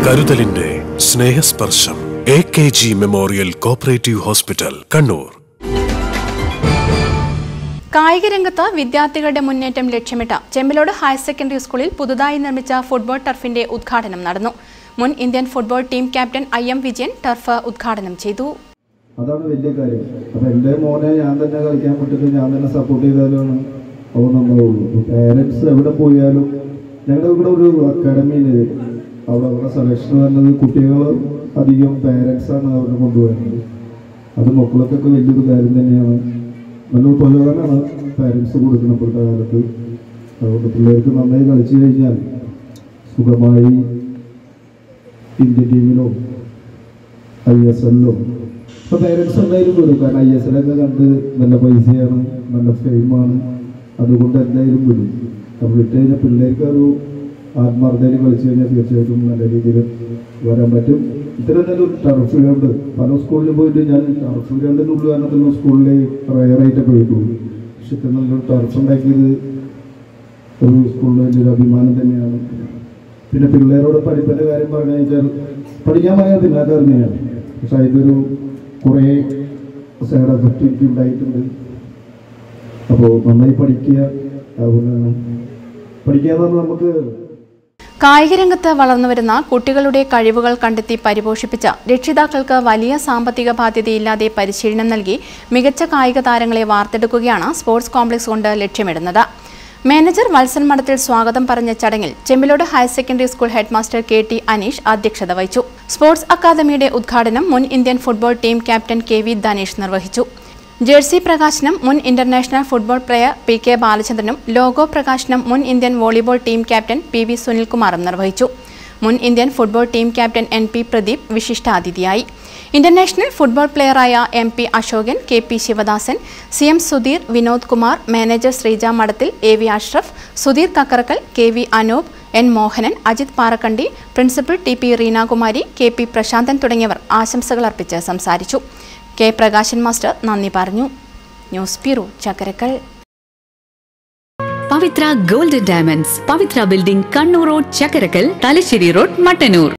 കരുതലിന്റെ സ്നേഹസ്പർശം A K G memorial cooperative hospital Kannur കായിക രംഗത്ത് വിദ്യാർത്ഥികളുടെ മുന്നേറ്റം ലക്ഷ്യമിട്ട് ചെമ്പലോട് ഹയർ സെക്കൻഡറി സ്കൂളിൽ പുതുതായി നിർമ്മിച്ച ഫുട്ബോൾ ടർഫിന്റെ ഉദ്ഘാടനം നടന്നു മുൻ Indian football team captain I M Vijayan turf ഉദ്ഘാടനം ചെയ്തു അതാണ് വലിയ കാര്യം അപ്പം എൻ്റെ മോനെ ഞാൻ തന്നെ കളിക്കാൻ പറ്റിട്ട് ഞാൻ തന്നെ സപ്പോർട്ട് ചെയ്താലാണ് അവൻ നന്നാവുള്ളൂ ഇപ്പോൾ പേരൻസ് എവിടെ പോയാലും ഞങ്ങളുടെ ഇവിടെ ഒരു അക്കാഡമിയിൽ അവിടെ അവരുടെ സെലക്ഷൻ വരുന്നത് കുട്ടികൾ അധികം പേരൻസാണ് അവരെ കൊണ്ടുപോകുന്നത് അത് മക്കൾക്കൊക്കെ വലിയൊരു കാര്യം തന്നെയാണ് നല്ല പ്രചോദനമാണ് പേരൻസ് കൊടുക്കുന്നത് ഇപ്പോഴത്തെ കാലത്ത് അതുകൊണ്ട് പിള്ളേർക്ക് നന്നായി കളിച്ചു കഴിഞ്ഞാൽ സുഖമായി ഇന്ത്യൻ ടീമിലോ ഐ എസ് എല്ലോ ഇപ്പൊ പേരൻസ് എന്തായാലും വരും കാരണം ഐ എസ് എല്ലൊക്കെ കണ്ട് നല്ല പൈസയാണ് നല്ല ഫെയിമാണ് അതുകൊണ്ട് എന്തായാലും വരും അപ്പൊ വിട്ട് കഴിഞ്ഞാൽ പിള്ളേർക്ക് ഒരു ആത്മാർത്ഥതയിൽ കളിച്ചു കഴിഞ്ഞാൽ തീർച്ചയായിട്ടും നല്ല രീതിയിൽ വരാൻ പറ്റും ഇത്തരം നല്ലൊരു ടർഫ് ഗ്രൗണ്ട് പല സ്കൂളിലും പോയിട്ട് ഞാൻ ടർഫ് ഗ്രൗണ്ടിൻ്റെ ഉദ്ഘാടനത്തിലും സ്കൂളിൽ റയറായിട്ട് പോയിട്ടുള്ളൂ പക്ഷെ ഇത്ര നല്ലൊരു ടർഫ് ഉണ്ടാക്കിയത് ഒരു സ്കൂളിൽ വലിയൊരു അഭിമാനം തന്നെയാണ് പിന്നെ പിള്ളേരോട് പഠിപ്പിൻ്റെ കാര്യം പറഞ്ഞു വെച്ചാൽ പഠിക്കാൻ പറയാൻ പിന്നാക്കാറുന്നെയാണ് പക്ഷെ ഇതൊരു കുറേ സൈഡ് എഫക്റ്റ് എനിക്ക് ഉണ്ടായിട്ടുണ്ട് അപ്പോൾ നന്നായി പഠിക്കുക അതുപോലെ പഠിക്കുക എന്ന് പറഞ്ഞാൽ നമുക്ക് കായിക രംഗത്ത് വളർന്നുവരുന്ന കുട്ടികളുടെ കഴിവുകൾ കണ്ടെത്തി പരിപോഷിപ്പിച്ച രക്ഷിതാക്കൾക്ക് വലിയ സാമ്പത്തിക ബാധ്യതയില്ലാതെ പരിശീലനം നൽകി മികച്ച കായിക താരങ്ങളെ വാർത്തെടുക്കുകയാണ് സ്പോർട്സ് കോംപ്ലക്സ് കൊണ്ട് ലക്ഷ്യമിടുന്നത് മാനേജർ വത്സൻ മഠത്തിൽ സ്വാഗതം പറഞ്ഞ ചടങ്ങിൽ Chembilode higher secondary school headmaster K T Aneesh അധ്യക്ഷത വഹിച്ചു സ്പോർട്സ് അക്കാദമിയുടെ ഉദ്ഘാടനം മുൻ Indian football team captain K V Dhanesh നിർവഹിച്ചു ജേഴ്സി പ്രകാശനം മുൻ international football player P K ബാലചന്ദ്രനും ലോഗോ പ്രകാശനം മുൻ Indian volleyball team captain P V സുനിൽകുമാറും നിർവഹിച്ചു മുൻ Indian football team captain N P Pradeep വിശിഷ്ടാതിഥിയായി ഇന്റർനാഷണൽ ഫുട്ബോൾ പ്ലെയറായ M P Ashokan K P Sivadasan C M Sudheer Vinod Kumar manager Sreeja Madathil A V Ashraf Sudheer Kakkarakkal K V Anoop N Mohanan Ajith Parakkandi principal T P Reenakumari K P Prasanthan തുടങ്ങിയവർ ആശംസകൾ അർപ്പിച്ച് സംസാരിച്ചു K Prakasan master നന്ദി പറഞ്ഞു news bureau Chakkarakkal Pavithra golden diamonds Pavithra building Kannur road Chakkarakkal Thalassery road Mattannur